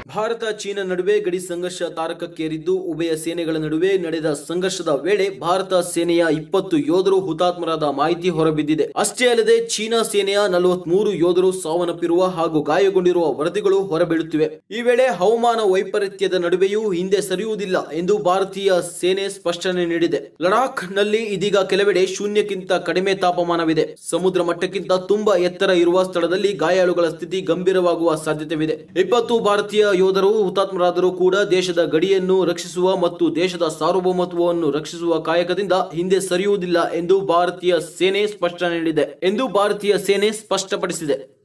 Bharat China ನಡುವೆ ಗಡಿ ಸಂಘರ್ಷ ತಾರಕಕ್ಕೇರಿದ್ದು ಉಭಯ ಸೇನೆಗಳ ನಡುವೆ ನಡೆದ ಸಂಘರ್ಷದ ವೇಳೆ ಭಾರತ ಸೇನೆಯ ಇಪ್ಪತ್ತು ಯೋಧರು ಹುತಾತ್ಮರಾದ ಮಾಹಿತಿ ಹೊರಬಿದ್ದಿದೆ ಅಷ್ಟೇ ಅಲ್ಲದೆ ಚೀನಾ ಸೇನೆಯ ನಲವತ್ಮೂರು ಯೋಧರು ಸಾವನ್ನಪ್ಪಿರುವ ಹಾಗೂ ಗಾಯಗೊಂಡಿರುವ ವರದಿಗಳು ಹೊರಬೀಳುತ್ತಿವೆ ಈ ವೇಳೆ ಹವಾಮಾನ ವೈಪರೀತ್ಯದ ನಡುವೆಯೂ ಹಿಂದೆ ಸರಿಯುವುದಿಲ್ಲ ಎಂದು ಭಾರತೀಯ ಸೇನೆ ಸ್ಪಷ್ಟನೆ ನೀಡಿದೆ ಲಡಾಖ್ ನಲ್ಲಿ ಇದೀಗ ಕೆಲವೆಡೆ ಶೂನ್ಯಕ್ಕಿಂತ ಕಡಿಮೆ ತಾಪಮಾನವಿದೆ ಸಮುದ್ರ ಮಟ್ಟಕ್ಕಿಂತ ತುಂಬಾ ಎತ್ತರ ಇರುವ ಸ್ಥಳದಲ್ಲಿ ಗಾಯಾಳುಗಳ ಸ್ಥಿತಿ ಗಂಭೀರವಾಗುವ ಸಾಧ್ಯತೆವಿದೆ ಇಪ್ಪತ್ತು ಭಾರತೀಯ ಯೋಧರು ಹುತಾತ್ಮರಾದರೂ ಕೂಡ ದೇಶದ ಗಡಿಯನ್ನು ರಕ್ಷಿಸುವ ಮತ್ತು ದೇಶದ ಸಾರ್ವಭೌಮತ್ವವನ್ನು ರಕ್ಷಿಸುವ ಕಾಯಕದಿಂದ ಹಿಂದೆ ಸರಿಯುವುದಿಲ್ಲ ಎಂದು ಭಾರತೀಯ ಸೇನೆ ಸ್ಪಷ್ಟನೆ ನೀಡಿದೆ ಎಂದು ಭಾರತೀಯ ಸೇನೆ ಸ್ಪಷ್ಟಪಡಿಸಿದೆ